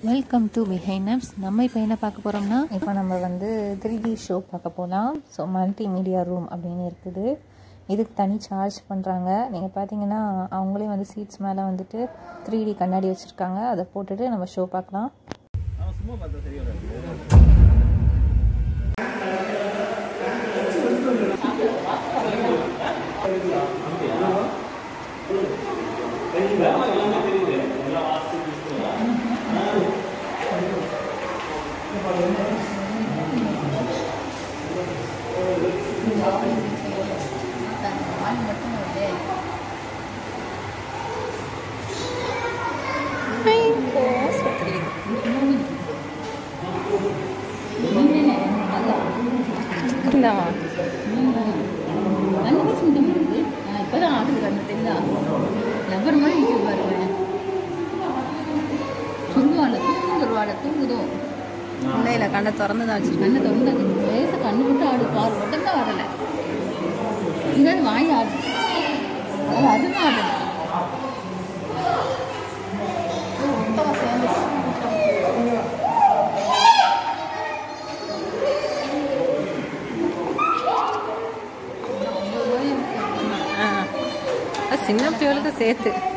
welcome to பிஹைனப்ஸ் நம்ம இப்போ என்ன பார்க்க போகிறோம்னா இப்போ நம்ம வந்து த்ரீ டி ஷோ பார்க்க போகலாம் ஸோ மல்டி மீடியா ரூம் அப்படின்னு இருக்குது இதுக்கு தனி சார்ஜ் பண்ணுறாங்க நீங்கள் பார்த்தீங்கன்னா அவங்களே வந்து சீட்ஸ் மேலே வந்துட்டு த்ரீ டி கண்ணாடி வச்சுருக்காங்க அதை போட்டுட்டு நம்ம ஷோ பார்க்கலாம் அவன் சும்மா பார்த்தா சரியா வராது இப்பதான் ஆடுது கண்ணு தெரியுதா லப்பர் மாதிரி நிற்கிது பாருங்க சொல்லுவாள் தூங்குதுருவாள் தூங்குதும் இல்லை கண்ணை திறந்து தான் வச்சுருக்கேன் கண்ணை திறந்து அது லேசாக கண்ணு மட்டும் ஆடு பால் மட்டும் தான் வரலை இதாவது வாய் ஆடு அது அதுவும் ஆடலை சின்ன பிள்ளைகளுக்கு சேர்த்து